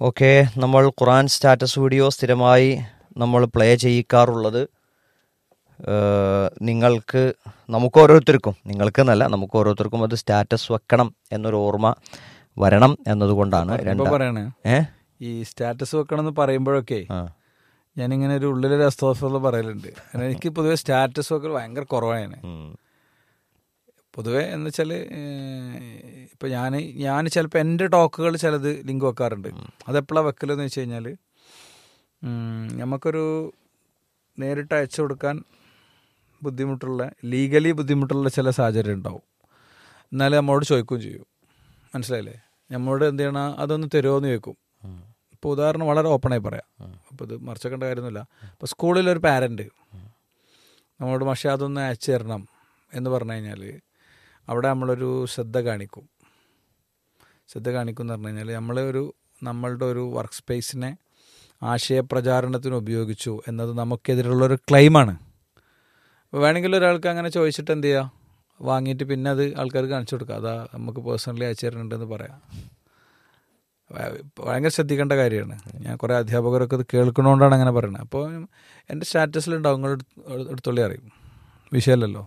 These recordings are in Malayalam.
ഓക്കെ നമ്മൾ ഖുറാൻ സ്റ്റാറ്റസ് വീഡിയോ സ്ഥിരമായി നമ്മൾ പ്ലേ ചെയ്യിക്കാറുള്ളത് ഏഹ്, നിങ്ങൾക്ക് നമുക്ക് ഓരോരുത്തർക്കും നിങ്ങൾക്ക് എന്നല്ല നമുക്ക് ഓരോരുത്തർക്കും അത് സ്റ്റാറ്റസ് വെക്കണം എന്നൊരു ഓർമ്മ വരണം എന്നതുകൊണ്ടാണ് ഇപ്പൊ രണ്ടാ പറയണേ ഏ ഈ സ്റ്റാറ്റസ് വെക്കണം എന്ന് പറയുമ്പോഴൊക്കെ ആ ഞാനിങ്ങനെ ഒരു ഉള്ളിലൊരു അസ്തോഫത പറയലുണ്ട് കാരണം എനിക്ക് പൊതുവെ സ്റ്റാറ്റസ് വെക്കൽ ഭയങ്കര കുറവാണ് ഉം. പൊതുവെ എന്ന് വെച്ചാൽ ഇപ്പം ഞാൻ ഞാൻ ചിലപ്പോൾ എൻ്റെ ടോക്കുകൾ ചിലത് ലിങ്ക് വെക്കാറുണ്ട് അതെപ്പോഴാണ് വെക്കലെന്ന് വെച്ച് കഴിഞ്ഞാൽ നമുക്കൊരു നേരിട്ട് അയച്ചു കൊടുക്കാൻ ബുദ്ധിമുട്ടുള്ള ലീഗലി ബുദ്ധിമുട്ടുള്ള ചില സാഹചര്യം ഉണ്ടാവും എന്നാലും നമ്മളോട് ചോദിക്കുകയും ചെയ്യും മനസ്സിലായില്ലേ നമ്മളോട് എന്ത് ചെയ്യണം അതൊന്ന് തരുമോ എന്ന് ചോദിക്കും ഇപ്പോൾ ഉദാഹരണം വളരെ ഓപ്പണായി പറയാം അപ്പോൾ ഇത് മറിച്ചേക്കേണ്ട കാര്യമൊന്നുമില്ല ഇപ്പോൾ സ്കൂളിലൊരു പാരൻറ്റ് നമ്മളോട് പക്ഷേ അതൊന്ന് അയച്ചു തരണം എന്ന് പറഞ്ഞു കഴിഞ്ഞാൽ അവിടെ നമ്മളൊരു ശ്രദ്ധ കാണിക്കും ശ്രദ്ധ കാണിക്കും എന്ന് പറഞ്ഞു കഴിഞ്ഞാൽ നമ്മൾ ഒരു നമ്മളുടെ ഒരു വർക്ക് സ്പേസിനെ ആശയപ്രചാരണത്തിന് ഉപയോഗിച്ചു എന്നത് നമുക്കെതിരുള്ളൊരു ക്ലെയിമാണ് അപ്പോൾ വേണമെങ്കിൽ ഒരാൾക്ക് അങ്ങനെ ചോദിച്ചിട്ട് എന്ത് ചെയ്യുക വാങ്ങിയിട്ട് പിന്നെ അത് ആൾക്കാർക്ക് കാണിച്ചു കൊടുക്കുക അതാ നമുക്ക് പേഴ്സണലി അയച്ചു തരുന്നുണ്ടെന്ന് പറയാം ഭ- ഭയങ്കര ശ്രദ്ധിക്കേണ്ട കാര്യമാണ് ഞാൻ കുറേ അധ്യാപകരൊക്കെ ഇത് കേൾക്കണോണ്ടാണ് അങ്ങനെ പറയുന്നത് അപ്പോൾ എൻ്റെ സ്റ്റാറ്റസിലുണ്ടാവും നിങ്ങൾ എടുത്തുള്ളി അറിയും വിഷയമല്ലല്ലോ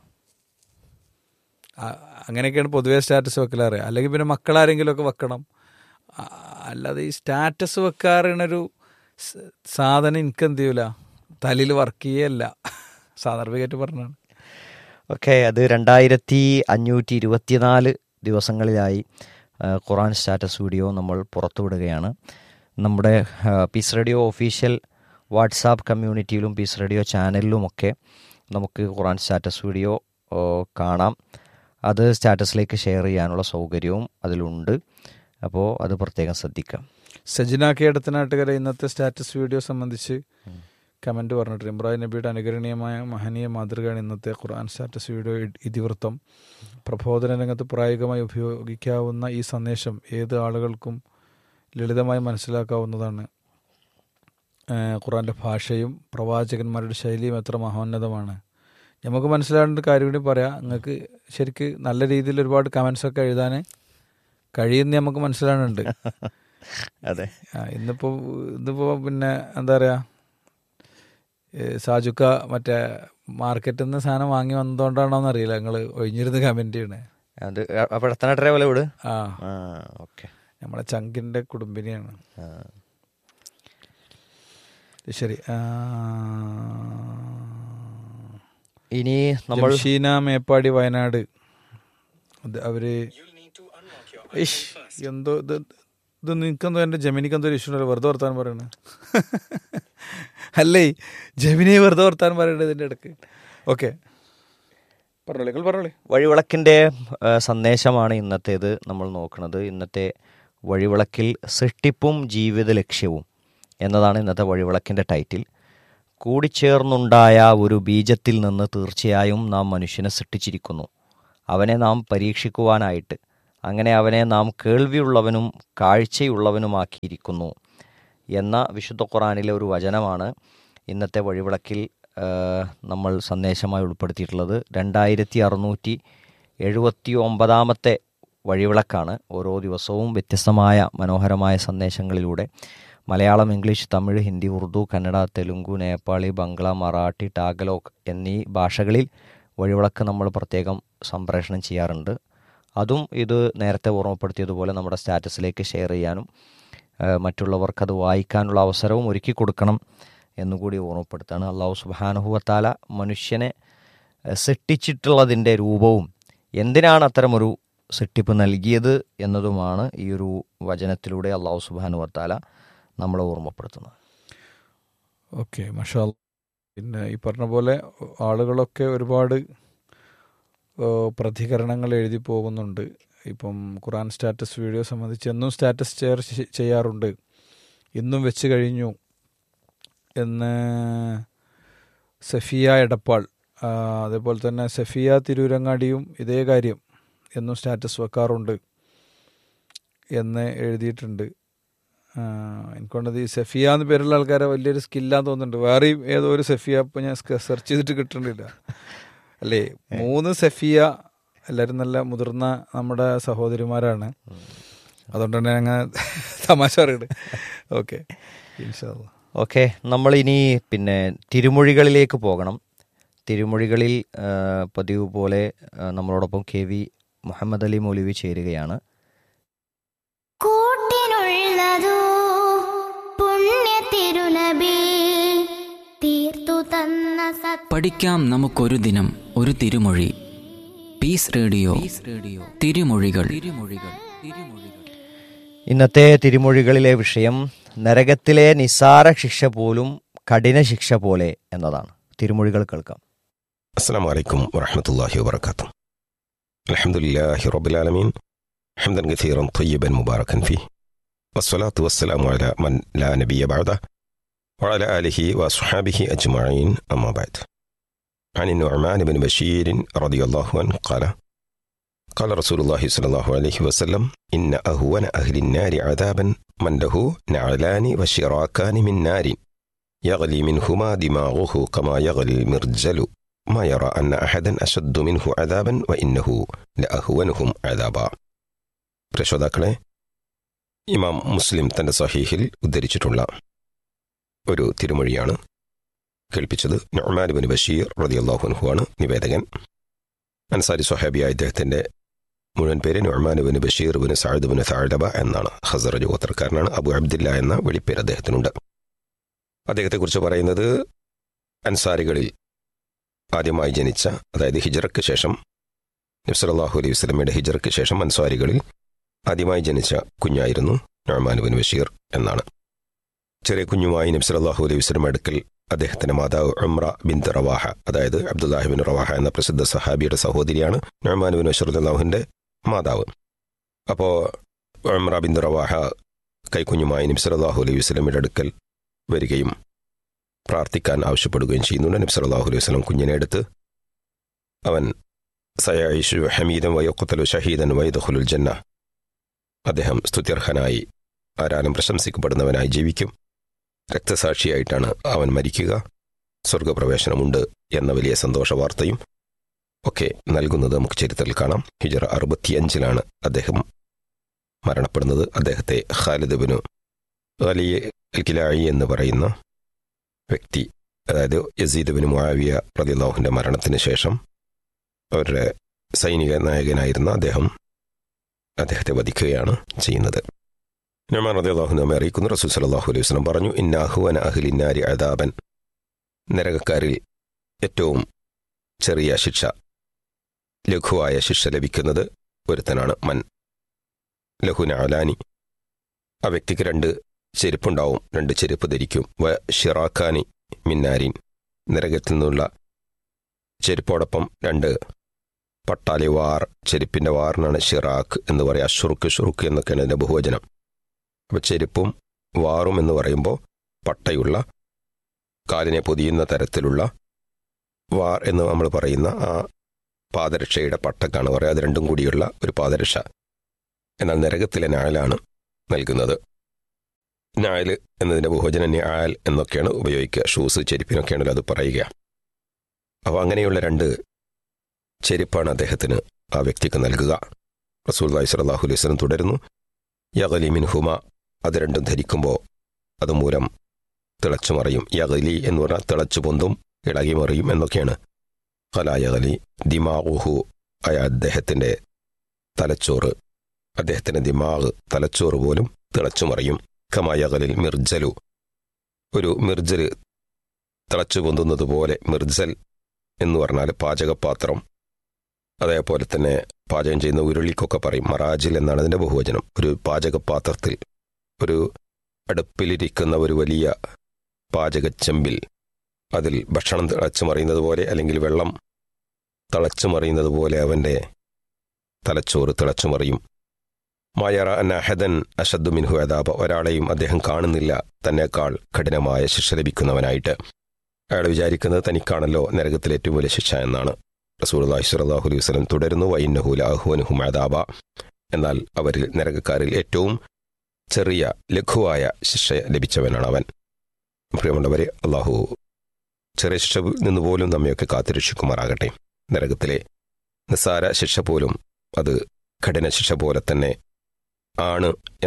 ആ- അങ്ങനെയൊക്കെയാണ് പൊതുവേ സ്റ്റാറ്റസ് വെക്കലാറ് അല്ലെങ്കിൽ പിന്നെ മക്കളാരെങ്കിലും ഒക്കെ വെക്കണം ആ- അല്ലാതെ ഈ സ്റ്റാറ്റസ് വെക്കാറുള്ളൊരു സ് സാധനം എനിക്ക് എന്ത് ചെയ്യൂല തലയിൽ വർക്ക് ചെയ്യല്ല സാന്ദർഭികമായിട്ട് പറഞ്ഞാണ് ഓക്കെ അത് രണ്ടായിരത്തി അഞ്ഞൂറ്റി ഇരുപത്തിനാല് ദിവസങ്ങളിലായി ആ, ഖുറാൻ സ്റ്റാറ്റസ് വീഡിയോ നമ്മൾ പുറത്തുവിടുകയാണ് നമ്മുടെ ആ, പീസ് റേഡിയോ ഒഫീഷ്യൽ വാട്സാപ്പ് കമ്മ്യൂണിറ്റിയിലും പീസ് റേഡിയോ ചാനലിലുമൊക്കെ നമുക്ക് ഖുറാൻ സ്റ്റാറ്റസ് വീഡിയോ ഓ, കാണാം അത് സ്റ്റാറ്റസിലേക്ക് ഷെയർ ചെയ്യാനുള്ള സൗകര്യവും അതിലുണ്ട് അപ്പോൾ അത് പ്രത്യേകം ശ്രദ്ധിക്കാം സജിന കെ ഇടത്തനാട്ടുകര ഇന്നത്തെ സ്റ്റാറ്റസ് വീഡിയോ സംബന്ധിച്ച് കമന്റ് പറഞ്ഞിട്ട് ഇബ്രാഹിം നബിയുടെ അനുകരണീയമായ മഹനീയ മാതൃകയാണ് ഇന്നത്തെ ഖുർആൻ സ്റ്റാറ്റസ് വീഡിയോ ഇ- ഇതിവൃത്തം പ്രബോധന രംഗത്ത് പ്രായോഗികമായി ഉപയോഗിക്കാവുന്ന ഈ സന്ദേശം ഏത് ആളുകൾക്കും ലളിതമായി മനസ്സിലാക്കാവുന്നതാണ് ഏഹ് ഖുർആന്റെ ഭാഷയും പ്രവാചകന്മാരുടെ ശൈലിയും എത്ര മഹോന്നതമാണ് നമുക്ക് മനസ്സിലാവേണ്ട ഒരു കാര്യം കൂടി പറയാം നിങ്ങൾക്ക് ശരിക്ക് നല്ല രീതിയിൽ ഒരുപാട് കമൻസ് ഒക്കെ എഴുതാൻ കഴിയുന്ന നമുക്ക് മനസ്സിലാകുന്നുണ്ട് അതെ ആ, ഇന്നിപ്പോ ഇന്നിപ്പോ പിന്നെ എന്താ പറയാ ഏ, സാജുക്ക മറ്റേ മാർക്കറ്റിൽ നിന്ന് സാധനം വാങ്ങി വന്നതുകൊണ്ടാണോ എന്നറിയില്ല നിങ്ങൾ ഒഴിഞ്ഞിരുന്ന് കമന്റ് ചെയ്യണേ അത് അപ്പോൾ എത്ര വില വിട് ആ ആ ഓക്കെ നമ്മളെ ചങ്കിന്റെ കുടുംബിനിയാണ് ശരി ആ, ഇനി നമ്മൾ ജംഷീന മേപ്പാടി വയനാട് അത് അവര് ഇഷ്, എന്തോ ഇത് ഇത് നിനക്കെന്തോ എൻ്റെ ജമിനിക്കെന്തോ ഒരു ഇഷ്യൂ ഉണ്ടല്ലോ വെറുതെ വർത്താനം പറയണേ അല്ലേ ജമിനി വെറുതെ വർത്താനം പറയണത് ഇതിൻ്റെ ഇടക്ക് ഓക്കെ പറഞ്ഞോളൂ നിങ്ങൾ പറഞ്ഞോളൂ വഴിവിളക്കിൻ്റെ ആ, സന്ദേശമാണ് ഇന്നത്തേത് നമ്മൾ നോക്കുന്നത് ഇന്നത്തെ വഴിവിളക്കിൽ സൃഷ്ടിപ്പും ജീവിത ലക്ഷ്യവും എന്നതാണ് ഇന്നത്തെ വഴിവിളക്കിൻ്റെ ടൈറ്റിൽ കൂടിച്ചേർന്നുണ്ടായ ഒരു ബീജത്തിൽ നിന്ന് തീർച്ചയായും നാം മനുഷ്യനെ സൃഷ്ടിച്ചിരിക്കുന്നു അവനെ നാം പരീക്ഷിക്കുവാനായിട്ട് അങ്ങനെ അവനെ നാം കേൾവിയുള്ളവനും കാഴ്ചയുള്ളവനുമാക്കിയിരിക്കുന്നു എന്ന വിശുദ്ധ ഖുറാനിലെ ഒരു വചനമാണ് ഇന്നത്തെ വഴിവിളക്കിൽ ആ, നമ്മൾ സന്ദേശമായി ഉൾപ്പെടുത്തിയിട്ടുള്ളത് രണ്ടായിരത്തി അറുന്നൂറ്റി എഴുപത്തി ഒമ്പതാമത്തെ വഴിവിളക്കാണ് ഓരോ ദിവസവും വ്യത്യസ്തമായ മനോഹരമായ സന്ദേശങ്ങളിലൂടെ മലയാളം ഇംഗ്ലീഷ് തമിഴ് ഹിന്ദി ഉറുദു കന്നഡ തെലുങ്കു നേപ്പാളി ബംഗ്ല മറാഠി ടാഗലോഗ് എന്നീ ഭാഷകളിൽ വഴിവിളക്ക് നമ്മൾ പ്രത്യേകം സംപ്രേഷണം ചെയ്യാറുണ്ട് അതും ഇത് നേരത്തെ ഓർമ്മപ്പെടുത്തിയതുപോലെ നമ്മുടെ സ്റ്റാറ്റസിലേക്ക് ഷെയർ ചെയ്യാനും ആ, മറ്റുള്ളവർക്കത് വായിക്കാനുള്ള അവസരവും ഒരുക്കി കൊടുക്കണം എന്നുകൂടി ഓർമ്മപ്പെടുത്താണ് അള്ളാഹു സുബാനുഹുവത്താല മനുഷ്യനെ ആ, സൃഷ്ടിച്ചിട്ടുള്ളതിൻ്റെ രൂപവും എന്തിനാണ് അത്തരമൊരു സൃഷ്ടിപ്പ് നൽകിയത് എന്നതുമാണ് ഈ ഒരു വചനത്തിലൂടെ അള്ളാഹു സുബാനുവത്താല നമ്മളെ ഓർമ്മപ്പെടുത്തുന്നത് ഓക്കെ മഷാ അല്ലാ. പിന്നെ ഈ പറഞ്ഞ പോലെ ആളുകളൊക്കെ ഒരുപാട് ഏ, പ്രതികരണങ്ങൾ എഴുതി പോകുന്നുണ്ട് ഇപ്പം ഖുറാൻ സ്റ്റാറ്റസ് വീഡിയോ സംബന്ധിച്ച് എന്നും സ്റ്റാറ്റസ് ഷെയർ ചെ- ചെയ്യാറുണ്ട് ഇന്നും വെച്ച് കഴിഞ്ഞു എന്ന് സഫിയ എടപ്പാൾ ആ, അതേപോലെ തന്നെ സഫിയ തിരൂരങ്ങാടിയും ഇതേ കാര്യം എന്നും സ്റ്റാറ്റസ് വെക്കാറുണ്ട് എന്ന് എഴുതിയിട്ടുണ്ട് ആ, എനിക്കൊണ്ടത് ഈ സെഫിയ എന്ന് പേരുള്ള ആൾക്കാരെ വലിയൊരു സ്കില്ലാന്ന് തോന്നുന്നുണ്ട് വേറെയും ഏതോ ഒരു സെഫിയ ഇപ്പൊ ഞാൻ സെർച്ച് ചെയ്തിട്ട് കിട്ടണില്ല അല്ലേ മൂന്ന് സെഫിയ എല്ലാവരും നല്ല മുതിർന്ന നമ്മുടെ സഹോദരിമാരാണ് അതുകൊണ്ട് തന്നെ ഞങ്ങൾ തമാശ പറയുന്നത് ഓക്കെ ഇൻഷാല്ലാ ഓക്കെ നമ്മളിനി പിന്നെ തിരുമൊഴികളിലേക്ക് പോകണം തിരുമൊഴികളിൽ ആ, പതിവ് പോലെ ആ, നമ്മളോടൊപ്പം കെ വി മുഹമ്മദ് അലി മൗലവി ചേരുകയാണ് കൂട്ടിനുള്ളതോ പുണ്യ തിരുനബി തീർത്തു തന്ന സത് പഠിക്കാം നമുക്കൊരു ദിനം ഒരു തിരുമൊഴി പീസ് റേഡിയോ റേഡിയോ തിരുമൊഴികൾ തിരുമൊഴികൾ തിരുമൊഴികൾ ഇന്നത്തെ തിരുമൊഴികളിലെ വിഷയം നരകത്തിലെ നിസാര ശിക്ഷ പോലും കഠിന ശിക്ഷ പോലെ എന്നതാണ് തിരുമൊഴികൾ കേൾക്കാം السلام عليكم ورحمة الله وبركاته الحمد لله رب العالمين حمدا كثيرا طيبا مباركا فيه والصلاة والسلام على من لا نبي بعده وعلى آله وأصحابه أجمعين أما بعد عن النعمان بن بشير رضي الله عنه قال قال رسول الله صلى الله عليه وسلم إن أهون أهل النار عذابا من له نعلان وشراكان من نار يغلي منهما دماغه كما يغلي المرجل ما يرى أن أحدا أشد منه عذابا وإنه لأهونهم عذابا പ്രശോതാക്കളെ ഇമാം മുസ്ലിം തന്റെ സഹീഹിൽ ഉദ്ധരിച്ചിട്ടുള്ള ഒരു തിരുമൊഴിയാണ് കേൾപ്പിച്ചത് നൊമാൻ ബിൻ ബഷീർ റളിയല്ലാഹു അൻഹു ആണ് നിവേദകൻ അൻസാരി സ്വഹാബിയായ ഇദ്ദേഹത്തിന്റെ മുഴുവൻ പേര് Numan bin Bashir bin Saad bin സഅദബ എന്നാണ് ഹസറജ് ഗോത്രക്കാരനാണ് അബു അബ്ദില്ല എന്ന വെളിപ്പേര് അദ്ദേഹത്തിനുണ്ട് അദ്ദേഹത്തെക്കുറിച്ച് പറയുന്നത് അൻസാരികളിൽ ആദ്യമായി ജനിച്ച അതായത് ഹിജറയ്ക്ക് ശേഷം നബ്സലാഹു അലൈഹി വസ്ലമയുടെ ഹിജറയ്ക്ക് ശേഷം അൻസാരികളിൽ ആദ്യമായി ജനിച്ച കുഞ്ഞായിരുന്നു നഅ്മാൻ ബിൻ ബഷീർ എന്നാണ് ചെറിയ കുഞ്ഞുമായി നബ്സലാഹു അലൈഹി വസ്ലം അടുക്കൽ അദ്ദേഹത്തിന്റെ മാതാവ് ഉമ്ര ബിൻ റവാഹ അതായത് അബ്ദുല്ലാഹി ബിൻ റവാഹ എന്ന പ്രസിദ്ധ സഹാബിയുടെ സഹോദരിയാണ് നഅ്മാൻ ബിൻ ബഷീർ അള്ളാഹുവിന്റെ മാതാവ് അപ്പോൾ ഉമ്ര ബിൻ റവാഹ കൈക്കുഞ്ഞുമായി നബ്സലാഹു അലൈഹി വസ്ലമിയുടെ അടുക്കൽ വരികയും പ്രാർത്ഥിക്കാൻ ആവശ്യപ്പെടുകയും ചെയ്യുന്നുണ്ട് നബി സല്ലല്ലാഹു അലൈഹി വസല്ലം കുഞ്ഞിനെ എടുത്ത് അവൻ സയായിഷു ഹമീദൻ വയക്കുത്തലു ഷഹീദൻ വൈദഖുലുൽ ജന്ന അദ്ദേഹം സ്തുത്യർഹനായി ആരാലും പ്രശംസിക്കപ്പെടുന്നവനായി ജീവിക്കും രക്തസാക്ഷിയായിട്ടാണ് അവൻ മരിക്കുക സ്വർഗപ്രവേശനമുണ്ട് എന്ന വലിയ സന്തോഷ വാർത്തയും ഒക്കെ നൽകുന്നത് നമുക്ക് ചരിത്രത്തിൽ കാണാം ഹിജറ അറുപത്തിയഞ്ചിലാണ് അദ്ദേഹം മരണപ്പെടുന്നത് അദ്ദേഹത്തെ ഖാലിദ് ബിനു അലി അൽ കിലായി എന്ന് പറയുന്ന വ്യക്തി അതായത് യസീദ് ബിൻ മുആവിയ റളിയല്ലാഹുവിന്റെ മരണത്തിന് ശേഷം അവരുടെ സൈനിക നായകനായിരുന്ന അദ്ദേഹം അദ്ദേഹത്തെ വധിക്കുകയാണ് ചെയ്യുന്നത് നമാൻ റളിയല്ലാഹു നമ്മെ അറിയിക്കുന്നു റസൂൽ സല്ലല്ലാഹു അലൈഹി വസല്ലം പറഞ്ഞു ഇന്നാഹുവന അഹ്ലിന്നാരി അദാബൻ നരകക്കാരിൽ ഏറ്റവും ചെറിയ ശിക്ഷ ലഘുവായ ശിക്ഷ ലഭിക്കുന്നത് ഒരുത്തനാണ് മൻ ലഹുന അലാനി ആ വ്യക്തിക്ക് രണ്ട് ചെരുപ്പുണ്ടാവും രണ്ട് ചെരുപ്പ് ധരിക്കും വ ഷിറാഖാനി മിന്നാരിൻ നരകത്തിൽ നിന്നുള്ള ചെരുപ്പോടൊപ്പം രണ്ട് പട്ടാലി വാർ ചെരുപ്പിന്റെ വാറിനാണ് ഷിറാഖ് എന്ന് പറയുക ഷുറുക്ക് ഷുറുക്ക് എന്നൊക്കെയാണ് അതിന്റെ ബഹുവചനം അപ്പോൾ ചെരുപ്പും വാറും എന്ന് പറയുമ്പോൾ പട്ടയുള്ള കാലിനെ പൊതിയുന്ന തരത്തിലുള്ള വാർ എന്ന് നമ്മൾ പറയുന്ന ആ പാദരക്ഷയുടെ പട്ടക്കാണ് പറയുക അത് രണ്ടും കൂടിയുള്ള ഒരു പാദരക്ഷ എന്നാൽ നരകത്തിലെ നായലാണ് നൽകുന്നത് നായൽ എന്നതിന്റെ ബഹുവചന ന്യാൽ എന്നൊക്കെയാണ് ഉപയോഗിക്കുക ഷൂസ് ചെരുപ്പിനൊക്കെയാണല്ലോ അത് പറയുക അപ്പോൾ അങ്ങനെയുള്ള രണ്ട് ചെരുപ്പാണ് അദ്ദേഹത്തിന് ആ വ്യക്തിക്ക് നൽകുക റസൂൽ സലാഹു അലൈഹി വസല്ലം തുടരുന്നു യഗലി മിൻ ഹുമ അത് രണ്ടും ധരിക്കുമ്പോൾ അതുമൂലം തിളച്ചു മറിയും യഗലി എന്ന് പറഞ്ഞാൽ തിളച്ചു പൊന്തും ഇളകി മറിയും എന്നൊക്കെയാണ് ഖലായഗലി ദിമാഹു ആയ അദ്ദേഹത്തിന്റെ തലച്ചോറ് അദ്ദേഹത്തിന്റെ ദിമാഗ് തലച്ചോറ് പോലും തിളച്ചു മറിയും കമായകലിൽ മിർജലു ഒരു മിർജൽ തിളച്ചു പൊന്തുന്നത് പോലെ മിർജൽ എന്ന് പറഞ്ഞാൽ പാചകപാത്രം അതേപോലെ തന്നെ പാചകം ചെയ്യുന്ന ഉരുളിക്കൊക്കെ പറയും മറാജിൽ എന്നാണ് അതിന്റെ ബഹുവചനം ഒരു പാചകപാത്രത്തിൽ ഒരു അടുപ്പിലിരിക്കുന്ന ഒരു വലിയ പാചകച്ചെമ്പിൽ അതിൽ ഭക്ഷണം തിളച്ചു മറിയുന്നത് പോലെ അല്ലെങ്കിൽ വെള്ളം തിളച്ചു മറിയുന്നത് പോലെ അവന്റെ തലച്ചോറ് തിളച്ചു മറിയും മായറ അനഹദൻ അഷദ്ദു മിൻഹു അദാബ ഒരാളെയും അദ്ദേഹം കാണുന്നില്ല തന്നെക്കാൾ കഠിനമായ ശിക്ഷ ലഭിക്കുന്നവനായിട്ട് അയാൾ വിചാരിക്കുന്നത് തനിക്കാണല്ലോ നരകത്തിലെ ഏറ്റവും വലിയ ശിക്ഷ എന്നാണ് റസൂൽ അള്ളാഹു അലൈഹി വസ്ലം തുടരുന്നു വൈന്നഹുല അഹുവനുഹും അദാബ എന്നാൽ അവരിൽ നരകക്കാരിൽ ഏറ്റവും ചെറിയ ലഘുവായ ശിക്ഷ ലഭിച്ചവനാണ് അവൻ പ്രിയമുള്ളവരെ അള്ളാഹു ചെറിയ ശിക്ഷ നിന്ന് പോലും നമ്മയൊക്കെ കാത്തുരക്ഷിക്കുമാറാകട്ടെ നരകത്തിലെ നിസ്സാര ശിക്ഷ പോലും അത് കഠിന ശിക്ഷ പോലെ തന്നെ ആണ് എന്ന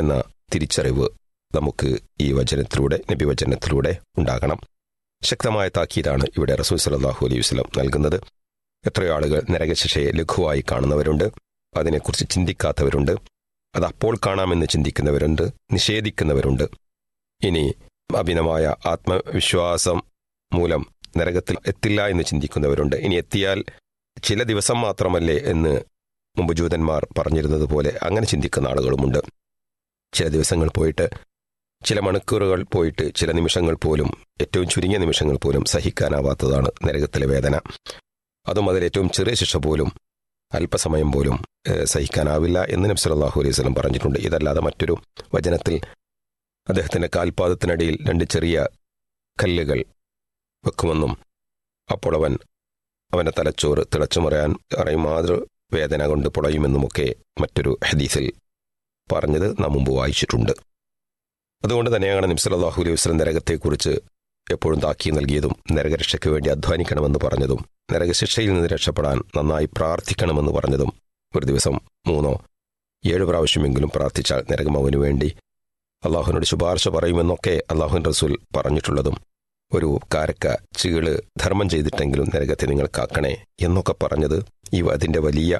തിരിച്ചറിവ് നമുക്ക് ഈ വചനത്തിലൂടെ നബിവചനത്തിലൂടെ ഉണ്ടാകണം ശക്തമായ താക്കീതാണ് ഇവിടെ റസൂൽ സലാഹു അലൈഹി വസ്ലം നൽകുന്നത് എത്രയോ ആളുകൾ നരകശിക്ഷയെ ലഘുവായി കാണുന്നവരുണ്ട് അതിനെക്കുറിച്ച് ചിന്തിക്കാത്തവരുണ്ട് അത് അപ്പോൾ കാണാമെന്ന് ചിന്തിക്കുന്നവരുണ്ട് നിഷേധിക്കുന്നവരുണ്ട് ഇനി അഭിനമായ ആത്മവിശ്വാസം മൂലം നരകത്തിൽ എത്തില്ല എന്ന് ചിന്തിക്കുന്നവരുണ്ട് ഇനി എത്തിയാൽ ചില ദിവസം മാത്രമല്ലേ എന്ന് മുമ്പ് ജൂതന്മാർ പറഞ്ഞിരുന്നത് പോലെ അങ്ങനെ ചിന്തിക്കുന്ന ആളുകളുമുണ്ട് ചില ദിവസങ്ങൾ പോയിട്ട് ചില മണിക്കൂറുകൾ പോയിട്ട് ചില നിമിഷങ്ങൾ പോലും ഏറ്റവും ചുരുങ്ങിയ നിമിഷങ്ങൾ പോലും സഹിക്കാനാവാത്തതാണ് നരകത്തിലെ വേദന അതും അതിൽ ഏറ്റവും ചെറിയ ശിക്ഷ പോലും അല്പസമയം പോലും ഏഹ്, സഹിക്കാനാവില്ല എന്ന് നബി സല്ലല്ലാഹു അലൈഹി വസല്ലം പറഞ്ഞിട്ടുണ്ട് ഇതല്ലാതെ മറ്റൊരു വചനത്തിൽ അദ്ദേഹത്തിന്റെ കാൽപാദത്തിനടിയിൽ രണ്ട് ചെറിയ കല്ലുകൾ വെക്കുമെന്നും അപ്പോൾ അവൻ അവന്റെ തലച്ചോറ് തിളച്ചുമറിയാൻ അറിയും മാതൃ വേദന കൊണ്ട് പൊളയുമെന്നുമൊക്കെ മറ്റൊരു ഹദീസിൽ പറഞ്ഞത് നാം മുമ്പ് വായിച്ചിട്ടുണ്ട് അതുകൊണ്ട് തന്നെയാണ് നിംസലാഹു അലൈഹി വസ്ലം നരകത്തെക്കുറിച്ച് എപ്പോഴും താക്കി നൽകിയതും നരകരക്ഷയ്ക്ക് വേണ്ടി അധ്വാനിക്കണമെന്ന് പറഞ്ഞതും നരകശിക്ഷയിൽ നിന്ന് രക്ഷപ്പെടാൻ നന്നായി പ്രാർത്ഥിക്കണമെന്ന് പറഞ്ഞതും ഒരു ദിവസം മൂന്നോ ഏഴ് പ്രാവശ്യമെങ്കിലും പ്രാർത്ഥിച്ചാൽ നരകം അവനു വേണ്ടി അള്ളാഹുവിനോട് ശുപാർശ പറയുമെന്നൊക്കെ അള്ളാഹുൻ റസൂൽ പറഞ്ഞിട്ടുള്ളതും ഒരു കാരക്ക ചീള് ധർമ്മം ചെയ്തിട്ടെങ്കിലും നരകത്തെ നിങ്ങൾ കാക്കണേ എന്നൊക്കെ പറഞ്ഞത് ഈ അതിൻ്റെ വലിയ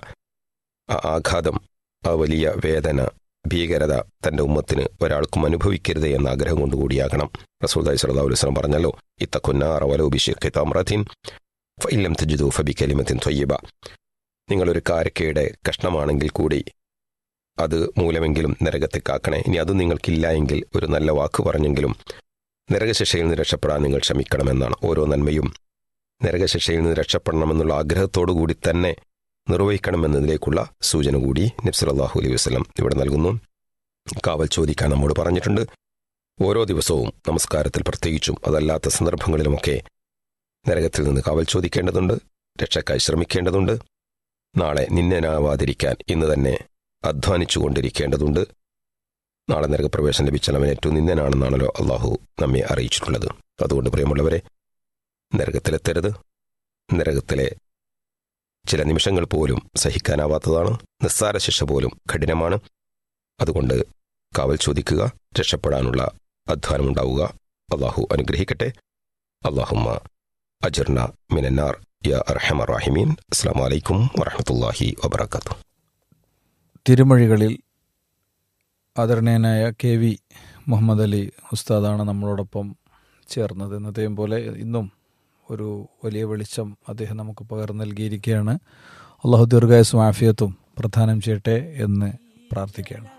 ആ ആഘാതം ആ വലിയ വേദന ഭീകരത തന്റെ ഉമ്മത്തിന് ഒരാൾക്കും അനുഭവിക്കരുത് എന്ന ആഗ്രഹം കൊണ്ടുകൂടിയാകണം റസൂൽദായി സല്ലല്ലാഹു അലൈഹി വസല്ലം പറഞ്ഞല്ലോ ഇത്തക്കുന്നാറ വലോ ബിഷിഖി തമ്രത്തിൻ ഫഇല്ലം തജിദു ഫബി കലിമത്തിൻ ത്വയ്യിബ നിങ്ങളൊരു കാരക്കയുടെ കഷ്ണമാണെങ്കിൽ കൂടി അത് മൂലമെങ്കിലും നരകത്തെ കാക്കണേ ഇനി അതും നിങ്ങൾക്കില്ല എങ്കിൽ ഒരു നല്ല വാക്ക് പറഞ്ഞെങ്കിലും നരകശിക്ഷയിൽ നിന്ന് രക്ഷപ്പെടാൻ നിങ്ങൾ ശ്രമിക്കണമെന്നാണ് ഓരോ നന്മയും നരകശിക്ഷയിൽ നിന്ന് രക്ഷപ്പെടണമെന്നുള്ള ആഗ്രഹത്തോടു കൂടി തന്നെ നിർവഹിക്കണമെന്നതിലേക്കുള്ള സൂചന കൂടി നബ്സലാഹു അലൈഹി വസ്ലം ഇവിടെ നൽകുന്നു കാവൽ ചോദിക്കാൻ നമ്മോട് പറഞ്ഞിട്ടുണ്ട് ഓരോ ദിവസവും നമസ്കാരത്തിൽ പ്രത്യേകിച്ചും അതല്ലാത്ത സന്ദർഭങ്ങളിലുമൊക്കെ നരകത്തിൽ നിന്ന് കാവൽ ചോദിക്കേണ്ടതുണ്ട് രക്ഷക്കായി ശ്രമിക്കേണ്ടതുണ്ട് നാളെ നിന്നനാവാതിരിക്കാൻ ഇന്ന് തന്നെ അധ്വാനിച്ചു കൊണ്ടിരിക്കേണ്ടതുണ്ട് നാളെ നരകപ്രവേശനം ലഭിച്ചാൽ അവൻ ഏറ്റവും നിന്നനാണെന്നാണല്ലോ അള്ളാഹു നമ്മെ അറിയിച്ചിട്ടുള്ളത് അതുകൊണ്ട് പ്രിയമുള്ളവരെ നരകത്തിലെത്തരുത് നരകത്തിലെ ചില നിമിഷങ്ങൾ പോലും സഹിക്കാനാവാത്തതാണ് നിസ്സാര ശിക്ഷ പോലും കഠിനമാണ് അതുകൊണ്ട് കാവൽ ചോദിക്കുക രക്ഷപ്പെടാനുള്ള അധ്വാനമുണ്ടാവുക അള്ളാഹു അനുഗ്രഹിക്കട്ടെ അള്ളാഹുമ്മ അജർന മിനന്നാർ യ അർഹമർ റാഹിമീൻ അസ്സാം വലൈക്കും വറഹമത്തല്ലാഹി വബർക്കാത്തു തിരുമൊഴികളിൽ ആദരണീയനായ കെ വി മുഹമ്മദ് അലി ഉസ്താദാണ് നമ്മളോടൊപ്പം ചേർന്നത് എന്നത്തെയും പോലെ ഇന്നും ഒരു വലിയ വെളിച്ചം അദ്ദേഹം നമുക്ക് പകർന്നു നൽകിയിരിക്കുകയാണ് അള്ളാഹു ദീർഘായുസും ആഫിയത്തും പ്രധാനം ചെയ്യട്ടെ എന്ന് പ്രാർത്ഥിക്കുകയാണ്